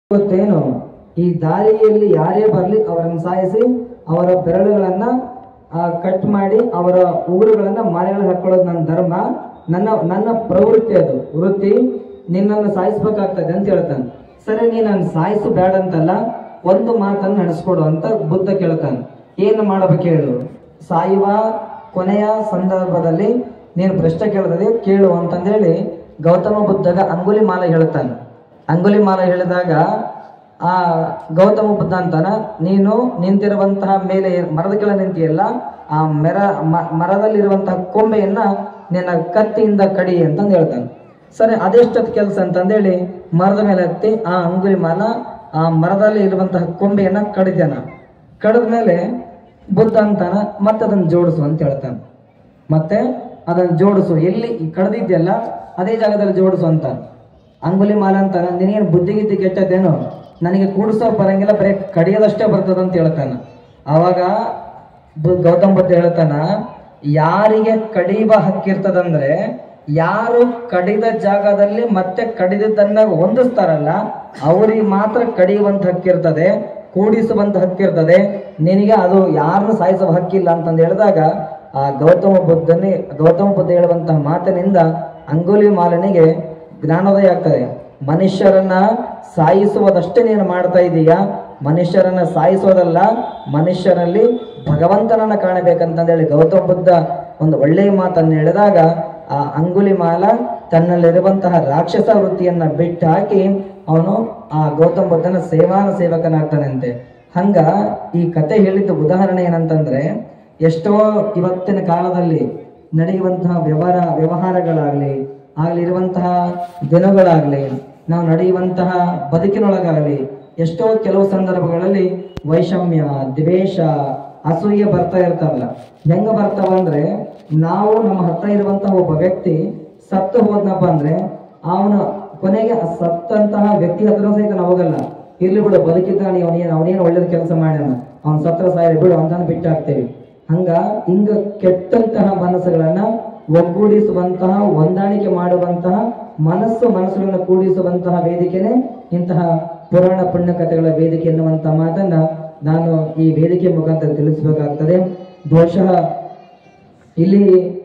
ಗೊತ್ತೇನು ಈ ದಾರಿಯಲ್ಲಿ ಯಾರೇ ಬರಲಿ ಅವರನ್ನು ಸಾಯಿಸಿ ಅವರ ಬೆರಳುಗಳನ್ನ ಕಟ್ ಮಾಡಿ ಅವರ ಉಗುರುಗಳನ್ನ ಮಾಲೆಗಳು ಹಾಕೊಳ್ಳೋದು ನನ್ನ ಧರ್ಮ ನನ್ನ ನನ್ನ ಪ್ರವೃತ್ತಿ ಅದು ವೃತ್ತಿ ನಿನ್ನನ್ನು ಸಾಯಿಸ್ಬೇಕಾಗ್ತದೆ ಅಂತ ಹೇಳ್ತಾನೆ ಸರಿ ನೀ ನಾನು ಸಾಯಿಸು ಬೇಡ ಅಂತಲ್ಲ ಒಂದು ಮಾತನ್ನು ನಡೆಸ್ಕೊಡು ಅಂತ ಬುದ್ಧ ಕೇಳ್ತಾನೆ ಏನು ಮಾಡಬೇಕು ಹೇಳು ಸಾಯುವ ಕೊನೆಯ ಸಂದರ್ಭದಲ್ಲಿ ನೀನು ಪ್ರಶ್ನೆ ಕೇಳಿದ್ರೆ ಕೇಳು ಅಂತಂದೇಳಿ ಗೌತಮ ಬುದ್ಧಗ ಅಂಗುಲಿ ಮಾಲ ಹೇಳ್ತಾನೆ ಅಂಗುಲಿ ಮಾಲ ಹೇಳಿದಾಗ ಆ ಗೌತಮ ಬುದ್ಧ ಅಂತಾನ ನೀನು ನಿಂತಿರುವಂತಹ ಮೇಲೆ ಮರದ ಕೆಳ ನಿಂತಿಯಲ್ಲ ಆ ಮೆರ ಮ- ಮರದಲ್ಲಿರುವಂತಹ ಕೊಂಬೆಯನ್ನ ನಿನ್ನ ಕತ್ತಿಯಿಂದ ಕಡಿ ಅಂತಂದು ಹೇಳ್ತಾನೆ ಸರಿ ಅದೆಷ್ಟೊತ್ತು ಕೆಲಸ ಅಂತಂದೇಳಿ ಮರದ ಮೇಲೆ ಹತ್ತಿ ಆ ಅಂಗುಲಿ ಮಾಲ ಆ ಮರದಲ್ಲಿ ಇರುವಂತಹ ಕೊಂಬೆಯನ್ನ ಕಡಿತಾನ ಕಡಿದ ಮೇಲೆ ಬುದ್ಧ ಅಂತಾನ ಮತ್ತೆ ಅದನ್ನ ಜೋಡಿಸು ಅಂತ ಹೇಳ್ತಾನೆ ಮತ್ತೆ ಅದನ್ನ ಜೋಡಿಸು ಎಲ್ಲಿ ಕಡ್ದಿದ್ಯಲ್ಲ ಅದೇ ಜಾಗದಲ್ಲಿ ಜೋಡಿಸು ಅಂತ ಅಂಗುಲಿ ಮಾಲ ಅಂತಾನ ನಿನಗೇನು ಬುದ್ಧಿ ಗಿದ್ದಿ ಕೆಟ್ಟದೇನು ನನಗೆ ಕೂಡಿಸೋ ಬರಂಗಿಲ್ಲ ಬರೀ ಕಡಿಯೋದಷ್ಟೇ ಬರ್ತದ ಅಂತ ಹೇಳ್ತಾನ ಅವಾಗ ಬು- ಗೌತಮ್ ಬುದ್ಧ ಹೇಳ್ತಾನ ಯಾರಿಗೆ ಕಡಿಯುವ ಹಕ್ಕಿರ್ತದಂದ್ರೆ ಯಾರು ಕಡಿದ ಜಾಗದಲ್ಲಿ ಮತ್ತೆ ಕಡಿದದ್ದನ್ನ ಹೊಂದಿಸ್ತಾರಲ್ಲ ಅವರಿಗೆ ಮಾತ್ರ ಕಡಿಯುವಂತ ಹಕ್ಕಿರ್ತದೆ ಕೂಡಿಸುವಂತ ಹಕ್ಕಿರ್ತದೆ ನಿನಗೆ ಅದು ಯಾರನ್ನು ಸಾಯಿಸುವ ಹಕ್ಕಿಲ್ಲ ಅಂತಂದು ಹೇಳಿದಾಗ ಆ ಗೌತಮ ಬುದ್ಧನೇ ಗೌತಮ ಬುದ್ಧ ಹೇಳುವಂತಹ ಮಾತಿನಿಂದ ಅಂಗುಲಿ ಮಾಲನಿಗೆ ಜ್ಞಾನೋದಯ ಆಗ್ತದೆ ಮನುಷ್ಯರನ್ನ ಸಾಯಿಸುವುದಷ್ಟೇ ನೀನು ಮಾಡ್ತಾ ಇದೀಯಾ ಮನುಷ್ಯರನ್ನ ಸಾಯಿಸೋದಲ್ಲ ಮನುಷ್ಯರಲ್ಲಿ ಭಗವಂತನನ್ನ ಕಾಣಬೇಕಂತಂದೇಳಿ ಗೌತಮ ಬುದ್ಧ ಒಂದು ಒಳ್ಳೆಯ ಮಾತನ್ನು ಹೇಳಿದಾಗ ಆ ಅಂಗುಲಿ ಮಾಲ ತನ್ನಲ್ಲಿರುವಂತಹ ರಾಕ್ಷಸ ವೃತ್ತಿಯನ್ನ ಬಿಟ್ಟು ಹಾಕಿ ಅವನು ಆ ಗೌತಮ ಬುದ್ಧನ ಸೇವಾನ ಸೇವಕನಾಗ್ತಾನಂತೆ ಹಂಗ ಈ ಕತೆ ಹೇಳಿದ ಉದಾಹರಣೆ ಏನಂತಂದ್ರೆ ಎಷ್ಟೋ ಇವತ್ತಿನ ಕಾಲದಲ್ಲಿ ನಡೆಯುವಂತಹ ವ್ಯವಹಾರ ವ್ಯವಹಾರಗಳಾಗ್ಲಿ ಆಗ್ಲಿ ಇರುವಂತಹ ದಿನಗಳಾಗ್ಲಿ ನಾವು ನಡೆಯುವಂತಹ ಬದುಕಿನೊಳಗಾಗಲಿ ಎಷ್ಟೋ ಕೆಲವು ಸಂದರ್ಭಗಳಲ್ಲಿ ವೈಷಮ್ಯ ದ್ವೇಷ ಅಸೂಯೆ ಬರ್ತಾ ಇರ್ತಾವಲ್ಲ ಹೆಂಗ ಬರ್ತಾವ ಅಂದ್ರೆ ನಾವು ನಮ್ಮ ಹತ್ರ ಇರುವಂತಹ ಒಬ್ಬ ವ್ಯಕ್ತಿ ಸತ್ತು ಹೋದ್ನಪ್ಪ ಅಂದ್ರೆ ಅವನ ಕೊನೆಗೆ ಆ ಸತ್ತಂತಹ ವ್ಯಕ್ತಿ ಹತ್ರ ಸಹಿತ ನಾವು ಹೋಗಲ್ಲ ಇರ್ಲಿ ಬಿಡು ಬದುಕಿದ್ದಾನೆ ಅವನೇನು ಅವನೇನು ಒಳ್ಳೇದು ಕೆಲಸ ಮಾಡ್ಯಾನ ಅವನ ಸತ್ರ ಸಾಯ ಬಿಡು ಅಂತ ಬಿಟ್ಟು ಹಾಕ್ತೇವೆ ಹಂಗ ಹಿಂಗ ಕೆಟ್ಟಂತಹ ಮನಸ್ಸುಗಳನ್ನ ಒಗ್ಗೂಡಿಸುವಂತಹ ಹೊಂದಾಣಿಕೆ ಮಾಡುವಂತಹ ಮನಸ್ಸು ಮನಸ್ಸುಗಳನ್ನು ಕೂಡಿಸುವಂತಹ ವೇದಿಕೆನೆ ಇಂತಹ ಪುರಾಣ ಪುಣ್ಯ ಕಥೆಗಳ ವೇದಿಕೆ ಎನ್ನುವಂತ ಮಾತನ್ನ ನಾನು ಈ ವೇದಿಕೆ ಮುಖಾಂತರ ತಿಳಿಸಬೇಕಾಗ್ತದೆ ಬಹುಶಃ ಇಲ್ಲಿ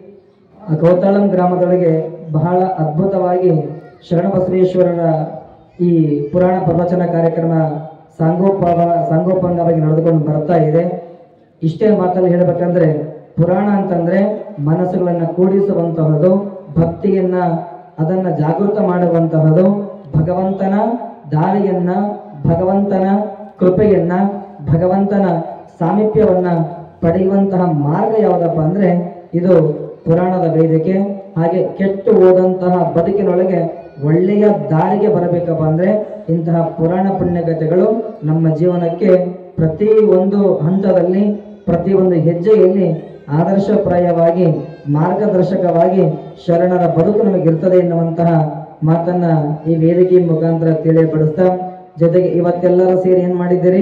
ಕೌತಾಳಂ ಗ್ರಾಮದೊಳಗೆ ಬಹಳ ಅದ್ಭುತವಾಗಿ ಶರಣಬಸವೇಶ್ವರರ ಈ ಪುರಾಣ ಪ್ರವಚನ ಕಾರ್ಯಕ್ರಮ ಸಾಂಗೋಪ ಸಾಂಗೋಪಾಂಗವಾಗಿ ನಡೆದುಕೊಂಡು ಬರ್ತಾ ಇದೆ ಇಷ್ಟೇ ಮಾತಲ್ಲಿ ಹೇಳಬೇಕಂದ್ರೆ ಪುರಾಣ ಅಂತಂದ್ರೆ ಮನಸ್ಸುಗಳನ್ನ ಕೂಡಿಸುವಂತಹದ್ದು ಭಕ್ತಿಯನ್ನ ಅದನ್ನ ಜಾಗೃತ ಮಾಡುವಂತಹದ್ದು ಭಗವಂತನ ದಾರಿಯನ್ನ ಭಗವಂತನ ಕೃಪೆಯನ್ನ ಭಗವಂತನ ಸಾಮೀಪ್ಯವನ್ನ ಪಡೆಯುವಂತಹ ಮಾರ್ಗ ಯಾವುದಪ್ಪ ಅಂದ್ರೆ ಇದು ಪುರಾಣದ ವೇದಿಕೆ ಹಾಗೆ ಕೆಟ್ಟು ಹೋದಂತಹ ಬದುಕಿನೊಳಗೆ ಒಳ್ಳೆಯ ದಾರಿಗೆ ಬರಬೇಕಪ್ಪ ಅಂದ್ರೆ ಇಂತಹ ಪುರಾಣ ಪುಣ್ಯಕಥೆಗಳು ನಮ್ಮ ಜೀವನಕ್ಕೆ ಪ್ರತಿ ಒಂದು ಹಂತದಲ್ಲಿ ಪ್ರತಿ ಒಂದು ಹೆಜ್ಜೆಯಲ್ಲಿ ಆದರ್ಶಪ್ರಾಯವಾಗಿ ಮಾರ್ಗದರ್ಶಕವಾಗಿ ಶರಣರ ಬದುಕು ನಮಗಿರ್ತದೆ ಎನ್ನುವಂತಹ ಮಾತನ್ನ ಈ ವೇದಿಕೆ ಮುಖಾಂತರ ತಿಳಿಯಪಡಿಸ್ತಾ ಜೊತೆಗೆ ಇವತ್ತೆಲ್ಲರೂ ಸೇರಿ ಏನ್ ಮಾಡಿದ್ದೀರಿ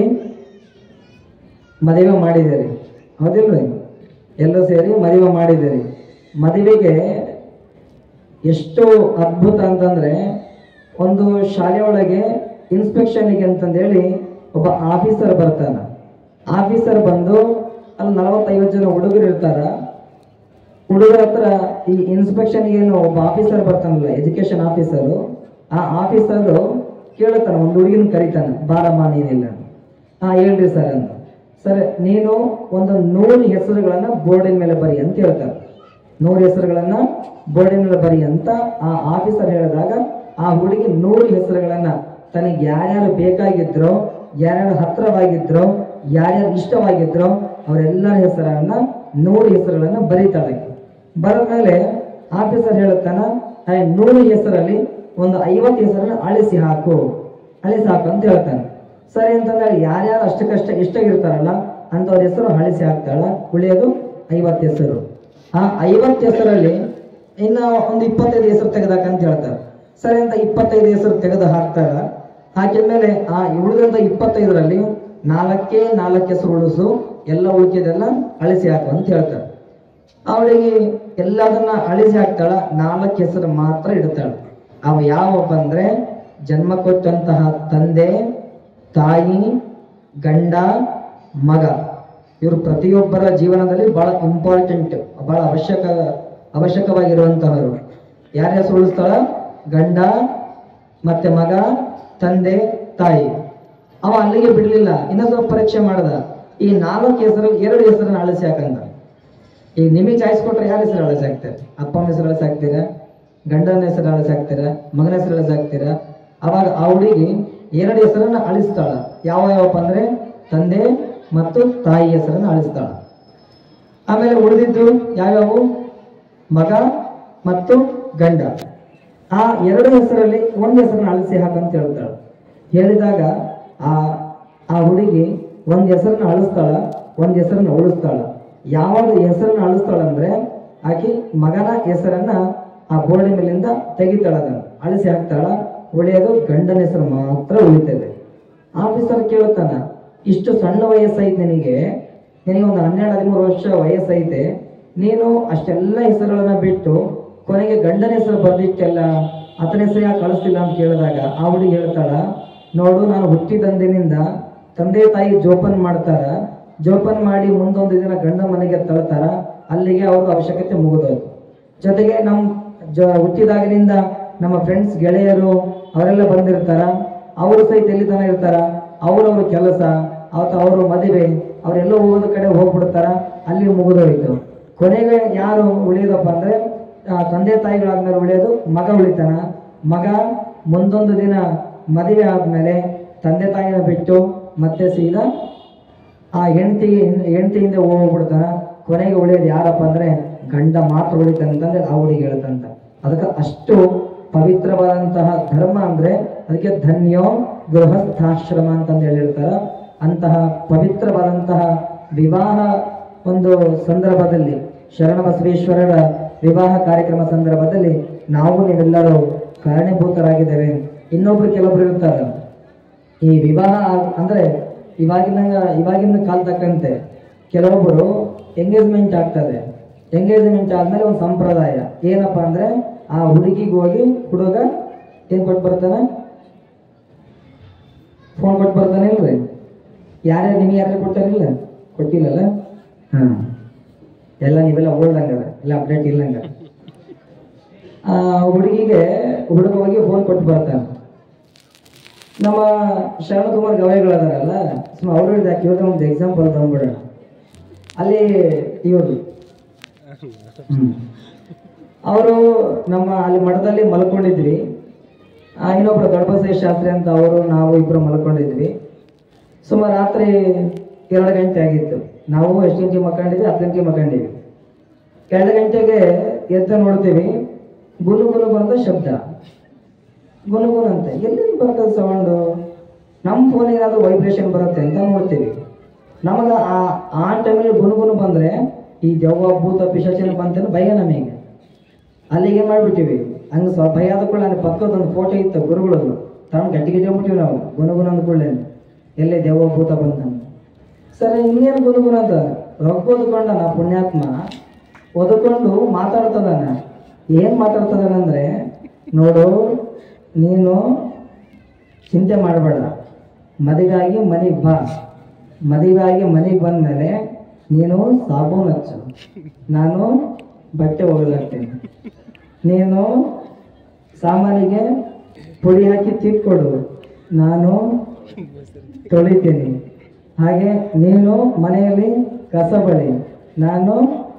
ಮದುವೆ ಮಾಡಿದ್ದೀರಿ ಹೌದಿಲ್ರಿ ಎಲ್ಲರೂ ಸೇರಿ ಮದುವೆ ಮಾಡಿದ್ದೀರಿ ಮದುವೆಗೆ ಎಷ್ಟು ಅದ್ಭುತ ಅಂತಂದ್ರೆ ಒಂದು ಶಾಲೆಯೊಳಗೆ ಇನ್ಸ್ಪೆಕ್ಷನ್ಗೆ ಅಂತಂದೇಳಿ ಒಬ್ಬ ಆಫೀಸರ್ ಬರ್ತಾನ ಆಫೀಸರ್ ಬಂದು ಅಲ್ಲಿ ನಲವತ್ತೈವತ್ತು ಜನ ಹುಡುಗರು ಇರ್ತಾರ ಹುಡುಗರ ಹತ್ರ ಈ ಇನ್ಸ್ಪೆಕ್ಷನ್ ಏನು ಒಬ್ಬ ಆಫೀಸರ್ ಬರ್ತಾನಲ್ಲ ಎಜುಕೇಶನ್ ಆಫೀಸರು ಆ ಆಫೀಸರು ಕೇಳುತ್ತಾನೆ ಒಂದು ಹುಡುಗಿನ ಕರೀತಾನೆ ಬಾರಮ್ಮ ನೀನಿಲ್ಲ ಹಾ ಹೇಳ್ರಿ ಸರ್ ಅಂತ ಸರ್ ನೀನು ಒಂದು ನೂರು ಹೆಸರುಗಳನ್ನ ಬೋರ್ಡಿನ ಮೇಲೆ ಬರಿ ಅಂತ ಹೇಳ್ತಾರೆ ನೂರು ಹೆಸರುಗಳನ್ನ ಬೋರ್ಡಿನ ಮೇಲೆ ಬರಿ ಅಂತ ಆ ಆಫೀಸರ್ ಹೇಳಿದಾಗ ಆ ಹುಡುಗಿ ನೂರು ಹೆಸರುಗಳನ್ನ ತನಗೆ ಯಾರ್ಯಾರು ಬೇಕಾಗಿದ್ರೋ ಯಾರ್ಯಾರು ಹತ್ರವಾಗಿದ್ರೋ ಯಾರ್ಯಾರು ಇಷ್ಟವಾಗಿದ್ರೋ ಅವರೆಲ್ಲರ ಹೆಸರನ್ನ ನೂರು ಹೆಸರುಗಳನ್ನ ಬರೀತಾಳೆ ಬರದ ಮೇಲೆ ಆಫೀಸರ್ ಹೇಳುತ್ತಾನ ಆ ನೂರು ಹೆಸರಲ್ಲಿ ಒಂದು ಐವತ್ತು ಹೆಸರನ್ನ ಅಳಿಸಿ ಹಾಕು ಅಳಿಸಿ ಹಾಕು ಅಂತ ಹೇಳ್ತಾನೆ ಸರಿ ಅಂತಂದ್ರೆ ಯಾರ್ಯಾರು ಅಷ್ಟಕ್ಕಷ್ಟ ಇಷ್ಟಾಗಿರ್ತಾರಲ್ಲ ಅಂಥವ್ರ ಹೆಸರು ಅಳಿಸಿ ಹಾಕ್ತಾಳ ಉಳಿಯೋದು ಐವತ್ತು ಹೆಸರು ಆ ಐವತ್ತು ಹೆಸರಲ್ಲಿ ಇನ್ನ ಒಂದು ಇಪ್ಪತ್ತೈದು ಹೆಸರು ತೆಗೆದಾಕ ಅಂತ ಹೇಳ್ತಾರೆ ಸರಿ ಅಂತ ಇಪ್ಪತ್ತೈದು ಹೆಸರು ತೆಗೆದು ಹಾಕ್ತಾರ ಹಾಕಿದ್ಮೇಲೆ ಆ ಉಳಿದಂತ ಇಪ್ಪತ್ತೈದರಲ್ಲಿ ನಾಲ್ಕೇ ನಾಲ್ಕು ಹೆಸರು ಉಳಿಸು ಎಲ್ಲ ಉಳಿಕೆದೆಲ್ಲ ಅಳಿಸಿ ಹಾಕು ಅಂತ ಹೇಳ್ತಾರೆ ಅವಳಿಗೆ ಎಲ್ಲದನ್ನ ಅಳಿಸಿ ಹಾಕ್ತಾಳ ನಾಲ್ಕು ಹೆಸರು ಮಾತ್ರ ಇಡ್ತಾಳೆ ಅವ ಯಾವಪ್ಪ ಅಂದ್ರೆ ಜನ್ಮ ಕೊಟ್ಟಂತಹ ತಂದೆ ತಾಯಿ ಗಂಡ ಮಗ ಇವರು ಪ್ರತಿಯೊಬ್ಬರ ಜೀವನದಲ್ಲಿ ಬಹಳ ಇಂಪಾರ್ಟೆಂಟ್ ಬಹಳ ಅವಶ್ಯಕ ಅವಶ್ಯಕವಾಗಿರುವಂತಹವರು ಯಾರ ಹೆಸರು ಉಳಿಸ್ತಾಳ ಗಂಡ ಮತ್ತೆ ಮಗ ತಂದೆ ತಾಯಿ ಅವ ಅಲ್ಲಿಗೆ ಬಿಡ್ಲಿಲ್ಲ ಇನ್ನೂ ಸ್ವಲ್ಪ ಪರೀಕ್ಷೆ ಮಾಡದ ಈ ನಾಲ್ಕು ಹೆಸರು ಎರಡು ಹೆಸರನ್ನ ಅಳಿಸಿ ಹಾಕಂದ ಈಗ ನಿಮಗೆ ಚಾಯ್ಸ್ ಕೊಟ್ರೆ ಯಾರ ಹೆಸರು ಅಳಿಸಿ ಹಾಕ್ತಾರೆ ಅಪ್ಪನ ಹೆಸರು ಅಳಿಸಿ ಹಾಕ್ತೀರಾ ಗಂಡನ ಹೆಸರು ಅಳಿಸಿ ಹಾಕ್ತೀರಾ ಮಗನ ಹೆಸರು ಅಳಿಸಿ ಹಾಕ್ತೀರಾ ಅವಾಗ ಆ ಹುಡುಗಿ ಎರಡು ಹೆಸರನ್ನ ಅಳಿಸ್ತಾಳ ಯಾವ ಯಾವಪ್ಪ ಅಂದ್ರೆ ತಂದೆ ಮತ್ತು ತಾಯಿ ಹೆಸರನ್ನ ಅಳಿಸ್ತಾಳ ಆಮೇಲೆ ಉಳಿದಿದ್ದು ಯಾವ್ಯಾವು ಮಗ ಮತ್ತು ಗಂಡ ಆ ಎರಡು ಹೆಸರಲ್ಲಿ ಒಂದು ಹೆಸರನ್ನ ಅಳಿಸಿ ಹಾಕಂತ ಹೇಳ್ತಾಳೆ ಹೇಳಿದಾಗ ಆ ಆ ಹುಡುಗಿ ಒಂದು ಹೆಸರನ್ನ ಅಳಿಸ್ತಾಳ ಒಂದು ಹೆಸರನ್ನ ಉಳಿಸ್ತಾಳ ಯಾವಾಗ ಹೆಸರನ್ನ ಅಳಿಸ್ತಾಳ ಅಂದ್ರೆ ಆಕಿ ಮಗನ ಹೆಸರನ್ನ ಆ ಬೋರ್ಡ್ ಮೇಲಿಂದ ತೆಗಿತಾಳ ಅದನ್ನ ಅಳಿಸಿ ಹಾಕ್ತಾಳ ಉಳಿಯೋದು ಗಂಡನ ಹೆಸರು ಮಾತ್ರ ಉಳಿತದೆ ಆಫೀಸರ್ ಕೇಳ್ತಾನ ಇಷ್ಟು ಸಣ್ಣ ವಯಸ್ಸೈತೆ ನಿನಗೆ ನಿನಗೆ ಒಂದು ಹನ್ನೆರಡು ಹದಿಮೂರು ವರ್ಷ ವಯಸ್ಸೈತೆ ನೀನು ಅಷ್ಟೆಲ್ಲ ಹೆಸರುಗಳನ್ನ ಬಿಟ್ಟು ಕೊನೆಗೆ ಗಂಡನ ಹೆಸರು ಬರ್ದಿಟ್ಟೆಲ್ಲ ಆತನ ಹೆಸರು ಯಾಕೆ ಕಳಿಸ್ತಿಲ್ಲ ಅಂತ ಕೇಳಿದಾಗ ಆ ಹುಡುಗಿ ಹೇಳ್ತಾಳ ನೋಡು ನಾನು ಹುಟ್ಟಿದಂದಿನಿಂದ ತಂದೆ ತಾಯಿ ಜೋಪಾನ ಮಾಡ್ತಾರ ಜೋಪಾನ ಮಾಡಿ ಮುಂದೊಂದು ದಿನ ಗಂಡ ಮನೆಗೆ ತಳ್ತಾರ ಅಲ್ಲಿಗೆ ಅವ್ರ ಅವಶ್ಯಕತೆ ಮುಗಿದೋದು ಜೊತೆಗೆ ನಮ್ಮ ಜ ಹುಟ್ಟಿದಾಗಿನಿಂದ ನಮ್ಮ ಫ್ರೆಂಡ್ಸ್ ಗೆಳೆಯರು ಅವರೆಲ್ಲ ಬಂದಿರ್ತಾರ ಅವರು ಸಹಿತ ಎಲ್ಲಿ ತನ ಇರ್ತಾರ ಅವ್ರವ್ರ ಕೆಲಸ ಅವತ್ತು ಅವರು ಮದುವೆ ಅವರೆಲ್ಲ ಹೋಗೋದ ಕಡೆ ಹೋಗ್ಬಿಡ್ತಾರ ಅಲ್ಲಿ ಮುಗಿದೋಯ್ತು ಕೊನೆಗೆ ಯಾರು ಉಳಿಯೋದಪ್ಪ ಅಂದ್ರೆ ಆ, ತಂದೆ ತಾಯಿಗಳಾದ್ಮೇಲೆ ಉಳಿಯೋದು ಮಗ ಉಳಿತಾನ ಮಗ ಮುಂದೊಂದು ದಿನ ಮದುವೆ ಆದ್ಮೇಲೆ ತಂದೆ ತಾಯಿನ ಬಿಟ್ಟು ಮತ್ತೆ ಸೀದಾ ಆ ಹೆಂಡತಿ ಹೆಂಡತಿ ಹಿಂದೆ ಹೋಗ್ಬಿಡ್ತಾನ ಕೊನೆಗೆ ಉಳಿಯೋದು ಯಾರಪ್ಪ ಅಂದ್ರೆ ಗಂಡ ಮಾತ್ರ ಉಳಿತಾನೆ ಅಂತಂದ್ರೆ ಆ ಹುಡುಗಿ ಹೇಳ್ತಂತ ಅದಕ್ಕೆ ಅಷ್ಟು ಪವಿತ್ರವಾದಂತಹ ಧರ್ಮ ಅಂದ್ರೆ ಅದಕ್ಕೆ ಧನ್ಯೋ ಗೃಹಸ್ಥಾಶ್ರಮ ಅಂತಂದು ಹೇಳಿರ್ತಾರ ಅಂತಹ ಪವಿತ್ರವಾದಂತಹ ವಿವಾಹ ಒಂದು ಸಂದರ್ಭದಲ್ಲಿ ಶರಣ ಬಸವೇಶ್ವರರ ವಿವಾಹ ಕಾರ್ಯಕ್ರಮ ಸಂದರ್ಭದಲ್ಲಿ ನಾವು ನೀವೆಲ್ಲರೂ ಕಾರಣೀಭೂತರಾಗಿದ್ದೇವೆ ಇನ್ನೊಬ್ರು ಕೆಲವೊಬ್ರು ಇರ್ತಾರೆ ಈ ವಿವಾಹ ಆಗ್- ಅಂದ್ರೆ ಇವಾಗಿನ ಇವಾಗಿನ ಕಾಲ ತಕ್ಕಂತೆ ಕೆಲವೊಬ್ಬರು ಎಂಗೇಜ್ಮೆಂಟ್ ಆಗ್ತದೆ ಎಂಗೇಜ್ಮೆಂಟ್ ಆದ್ಮೇಲೆ ಒಂದು ಸಂಪ್ರದಾಯ ಏನಪ್ಪಾ ಅಂದ್ರೆ ಆ ಹುಡುಗಿಗೆ ಹೋಗಿ ಹುಡುಗ ಏನ್ ಕೊಟ್ಟು ಬರ್ತಾನೆ ಫೋನ್ ಕೊಟ್ಟು ಬರ್ತಾನೆ ಇಲ್ರಿ ಯಾರ್ಯಾರು ನಿಮ್ಗೆ ಯಾರ್ಯಾರು ಕೊಟ್ಟಾರಿಲ್ಲ ಕೊಟ್ಟಿಲ್ಲಲ್ಲ ಹಾ ಎಲ್ಲ ನೀವೆಲ್ಲ ಓಲ್ಡ್ ಹಂಗಾರ ಎಲ್ಲ ಅಪ್ಡೇಟ್ ಇಲ್ಲ ಹಂಗಾರ ಆ ಹುಡುಗಿಗೆ ಹುಡುಗ ಹೋಗಿ ಫೋನ್ ಕೊಟ್ಟು ಬರ್ತಾನೆ ನಮ್ಮ ಶರಣಕುಮಾರ್ ಗವಾಯಿಗಳದಾರಲ್ಲ ಸುಮ್ಮ ಅವ್ರು ಹೇಳಿದ ಕೇಳಿದ್ರೆ ಒಂದು ಎಕ್ಸಾಂಪಲ್ ತಗೊಂಡ್ಬಿಡೋಣ ಅಲ್ಲಿ ಇವರು ಅವರು ನಮ್ಮ ಅಲ್ಲಿ ಮಠದಲ್ಲಿ ಮಲ್ಕೊಂಡಿದ್ವಿ ಆ, ಇನ್ನೊಬ್ರು ಗಣಪತಿ ಶಾಸ್ತ್ರಿ ಅಂತ ಅವರು ನಾವು ಇಬ್ರು ಮಲ್ಕೊಂಡಿದ್ವಿ ಸುಮಾರು ರಾತ್ರಿ ಎರಡು ಗಂಟೆ ಆಗಿತ್ತು ನಾವು ಎಷ್ಟು ಗಂಟೆಗೆ ಮಲ್ಕೊಂಡಿದ್ವಿ ಹತ್ತು ಗಂಟೆಗೆ ಮಲ್ಕೊಂಡಿದ್ವಿ ಎರಡು ಗಂಟೆಗೆ ಎದ್ದು ನೋಡ್ತೀವಿ ಗುನು ಗುನು ಬಂದ ಶಬ್ದ ಗುನುಗುನು ಅಂತ ಎಲ್ಲಿಂದ ಬರ್ತದೆ ಸೌಂಡು ನಮ್ಮ ಫೋನ್ ಏನಾದರೂ ವೈಬ್ರೇಷನ್ ಬರುತ್ತೆ ಅಂತ ನೋಡ್ತೀವಿ ನಮಗೆ ಆ ಆ ಟೈಮಲ್ಲಿ ಗುನುಗುನು ಬಂದರೆ ಈ ದೆವ್ವ ಭೂತ ಪಿಶಾಚಿನ ಬಂತೇನು ಭಯ ನಮಗೆ ಅಲ್ಲಿಗೆ ಏನು ಮಾಡಿಬಿಟ್ಟಿವಿ ಹಂಗೆ ಸ್ವಲ್ಪ ಭಯ ಆದ ಕೂಡ ಅಲ್ಲಿ ಪಕ್ಕದೊಂದು ಫೋಟೋ ಇತ್ತು ಗುರುಗಳದು ತಗೊಂಡು ಗಟ್ಟಿ ಗಟ್ಟಿ ಹೋಗ್ಬಿಟ್ಟಿವಿ ನಾವು ಗುನುಗುನು ಅಂದ್ಕೊಳ್ಳೆ ಎಲ್ಲಿ ದೆವ್ವ ಭೂತ ಬಂತಂತ ಸರಿ ಇನ್ನೇನು ಗುನುಗುನು ಅಂತ ರೊಕ್ಕ ಓದ್ಕೊಂಡ ನಾ ಪುಣ್ಯಾತ್ಮ ಓದ್ಕೊಂಡು ಮಾತಾಡ್ತದಾನ ಏನು ಮಾತಾಡ್ತದಾನಂದ್ರೆ ನೋಡು ನೀನು ಚಿಂತೆ ಮಾಡಬೇಡ ಮದುವೆಯಾಗಿ ಮನೆಗೆ ಬಾ ಮದುವೆಯಾಗಿ ಮನೆಗೆ ಬಂದಮೇಲೆ ನೀನು ಸಾಬೂನು ಹಚ್ಚು ನಾನು ಬಟ್ಟೆ ಒಗಲಾಗ್ತೀನಿ ನೀನು ಸಾಮಾನಿಗೆ ಪುಡಿ ಹಾಕಿ ತಿಕ್ಕೊಡು ನಾನು ತೊಳಿತೀನಿ ಹಾಗೆ ನೀನು ಮನೆಯಲ್ಲಿ ಕಸ ಬಳಿ ನಾನು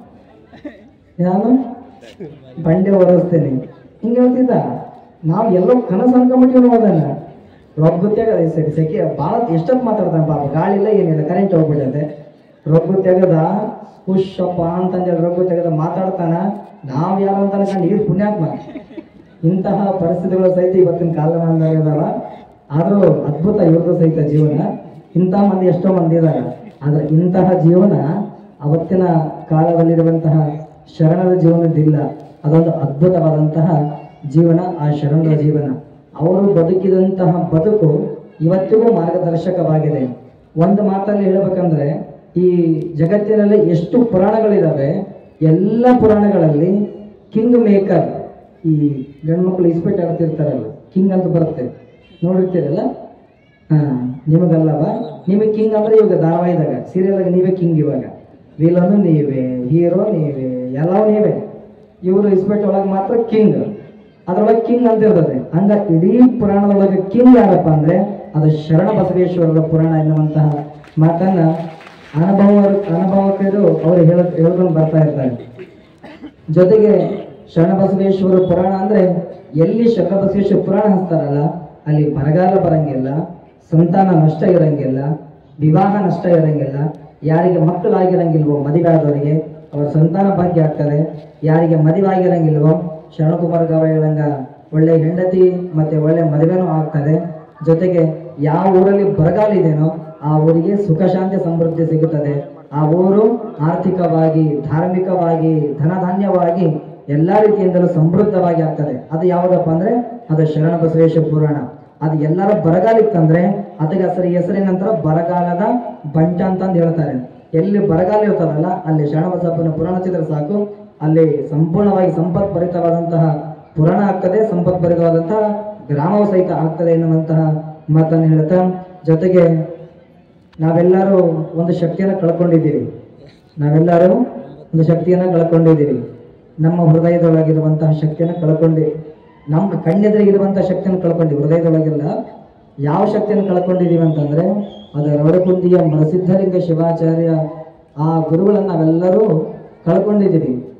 ನಾನು ಬಂಡೆ ಒರೆಸ್ತೇನೆ ಹಿಂಗೆ ಹೇಳ್ತಿದ್ದ ನಾವು ಎಲ್ಲೋ ಕನಸು ಅನ್ಕೊಂಬಿಟ್ಟಿವಿ ಅದನ್ನ ರೊಗ್ಗುತ್ಯಾಗ ಸರಿ ಸೆಕೆ ಭಾಳ ಎಷ್ಟೊತ್ತು ಮಾತಾಡ್ತಾನೆ ಪಾಪ ಗಾಳಿ ಇಲ್ಲ ಏನಿಲ್ಲ ಕರೆಂಟ್ ಹೋಗ್ಬಿಟ್ಟೈತೆ ರೊಗ್ಗು ತೆಗದ ಹುಷಪ್ಪ ಅಂತಂದೇಳಿ ರೊಗ್ಗು ತೆಗೆದ ಮಾತಾಡ್ತಾನ ನಾವು ಯಾರು ಅಂತ ಅನ್ಕೊಂಡು ಇದು ಪುಣ್ಯಾತ್ಮ ಇಂತಹ ಪರಿಸ್ಥಿತಿಗಳು ಸಹಿತ ಇವತ್ತಿನ ಕಾಲಮಾನದಾಗ ಇದಾವ ಆದರೂ ಅದ್ಭುತ ಇವ್ರದ್ದು ಸಹಿತ ಜೀವನ ಇಂತಹ ಮಂದಿ ಎಷ್ಟೋ ಮಂದಿ ಇದ್ದಾರೆ ಆದ್ರೆ ಇಂತಹ ಜೀವನ ಅವತ್ತಿನ ಕಾಲದಲ್ಲಿರುವಂತಹ ಶರಣರ ಜೀವನದಿಲ್ಲ ಅದೊಂದು ಅದ್ಭುತವಾದಂತಹ ಜೀವನ ಆ ಶರಣರ ಜೀವನ ಅವರು ಬದುಕಿದಂತಹ ಬದುಕು ಇವತ್ತಿಗೂ ಮಾರ್ಗದರ್ಶಕವಾಗಿದೆ ಒಂದು ಮಾತಲ್ಲಿ ಹೇಳ್ಬೇಕಂದ್ರೆ ಈ ಜಗತ್ತಿನಲ್ಲಿ ಎಷ್ಟು ಪುರಾಣಗಳಿದಾವೆ ಎಲ್ಲ ಪುರಾಣಗಳಲ್ಲಿ ಕಿಂಗ್ ಮೇಕರ್ ಈ ಗಂಡ್ಮಕ್ಳು ಇಸ್ಪೆಟ್ ಆಡ್ತಿರ್ತಾರಲ್ಲ ಕಿಂಗ್ ಅಂತ ಬರುತ್ತೆ ನೋಡಿರ್ತೀರಲ್ಲ ಹಾ ನಿಮಗಲ್ಲವ ನಿಮಗೆ ಕಿಂಗ್ ಅಂದ್ರೆ ಇವಾಗ ಧಾರಾವಾಹಿದಾಗ ಸೀರಿಯಲ್ದಾಗ ನೀವೇ ಕಿಂಗ್ ಇವಾಗ ವಿಲನು ನೀವೇ ಹೀರೋ ನೀವೇ ಎಲ್ಲವೂ ನೀವೇ ಇವರು ಇಸ್ಪೆಟ್ ಒಳಗೆ ಮಾತ್ರ ಕಿಂಗ್ ಅದ್ರೊಳಗೆ ಕಿಂಗ್ ಅಂತ ಇರ್ತದೆ ಹಂಗ ಇಡೀ ಪುರಾಣದೊಳಗೆ ಕಿಂಗ್ ಯಾರಪ್ಪ ಅಂದ್ರೆ ಅದು ಶರಣ ಬಸವೇಶ್ವರರ ಪುರಾಣ ಎನ್ನುವಂತಹ ಮಾತನ್ನ ಅನುಭವ ಅನುಭವಕರು ಅವರು ಹೇಳ ಹೇಳ್ಕೊಂಡು ಬರ್ತಾ ಇರ್ತಾರೆ ಜೊತೆಗೆ ಶರಣಬಸವೇಶ್ವರ ಪುರಾಣ ಅಂದ್ರೆ ಎಲ್ಲಿ ಶರಣಬಸವೇಶ್ವರ ಪುರಾಣ ಹಚ್ತಾರಲ್ಲ ಅಲ್ಲಿ ಬರಗಾಲ ಬರಂಗಿಲ್ಲ ಸಂತಾನ ನಷ್ಟ ಇರಂಗಿಲ್ಲ ವಿವಾಹ ನಷ್ಟ ಇರಂಗಿಲ್ಲ ಯಾರಿಗೆ ಮಕ್ಕಳಾಗಿರಂಗಿಲ್ವೋ ಮದುವೆ ಆದವರಿಗೆ ಅವರ ಸಂತಾನ ಭಾಗ್ಯ ಆಗ್ತದೆ ಯಾರಿಗೆ ಮದುವೆ ಆಗಿರಂಗಿಲ್ವೋ ಶರಣಕುಮಾರ್ ಗವ ಹೇಳಂಗ ಒಳ್ಳೆ ಹೆಂಡತಿ ಮತ್ತೆ ಒಳ್ಳೆ ಮದುವೆನೂ ಆಗ್ತದೆ ಜೊತೆಗೆ ಯಾವ ಊರಲ್ಲಿ ಬರಗಾಲ ಇದೆನೋ ಆ ಊರಿಗೆ ಸುಖ ಶಾಂತಿ ಸಮೃದ್ಧಿ ಸಿಗುತ್ತದೆ ಆ ಊರು ಆರ್ಥಿಕವಾಗಿ ಧಾರ್ಮಿಕವಾಗಿ ಧನಧಾನ್ಯವಾಗಿ ಎಲ್ಲಾ ರೀತಿಯಿಂದಲೂ ಸಮೃದ್ಧವಾಗಿ ಆಗ್ತದೆ ಅದು ಯಾವುದಪ್ಪ ಅಂದ್ರೆ ಅದು ಶರಣ ಬಸವೇಶ್ವರ ಪುರಾಣ ಅದು ಎಲ್ಲರ ಬರಗಾಲ ಇತ್ತಂದ್ರೆ ಅದಕ್ಕೆ ಹೆಸರು ಹೆಸರಿನ ನಂತರ ಬರಗಾಲದ ಬಂಟ ಅಂತಂದು ಹೇಳ್ತಾರೆ ಎಲ್ಲಿ ಬರಗಾಲ ಇರ್ತದಲ್ಲ ಅಲ್ಲಿ ಶರಣ ಬಸಪ್ಪನ ಪುರಾಣ ಚಿತ್ರ ಸಾಕು ಅಲ್ಲಿ ಸಂಪೂರ್ಣವಾಗಿ ಸಂಪತ್ ಭರಿತವಾದಂತಹ ಪುರಾಣ ಆಗ್ತದೆ ಸಂಪತ್ ಭರಿತವಾದಂತಹ ಗ್ರಾಮವು ಸಹಿತ ಆಗ್ತದೆ ಎನ್ನುವಂತಹ ಮಾತನ್ನು ಹೇಳ್ತಾ ಜೊತೆಗೆ ನಾವೆಲ್ಲರೂ ಒಂದು ಶಕ್ತಿಯನ್ನು ಕಳ್ಕೊಂಡಿದ್ದೀವಿ ನಾವೆಲ್ಲರೂ ಒಂದು ಶಕ್ತಿಯನ್ನು ಕಳ್ಕೊಂಡಿದ್ದೀವಿ ನಮ್ಮ ಹೃದಯದೊಳಗಿರುವಂತಹ ಶಕ್ತಿಯನ್ನು ಕಳ್ಕೊಂಡಿ ನಮ್ಮ ಕಣ್ಣೆದುರಿಗಿರುವಂತಹ ಶಕ್ತಿಯನ್ನು ಕಳ್ಕೊಂಡಿವಿ ಹೃದಯದೊಳಗೆಲ್ಲ ಯಾವ ಶಕ್ತಿಯನ್ನು ಕಳ್ಕೊಂಡಿದ್ದೀವಿ ಅಂತಂದ್ರೆ ಅದು ರವಡಕುಂದಿಯ ಮರಸಿದ್ಧಲಿಂಗ ಶಿವಾಚಾರ್ಯ ಆ ಗುರುಗಳನ್ನು ನಾವೆಲ್ಲರೂ ಕಳ್ಕೊಂಡಿದ್ದೀವಿ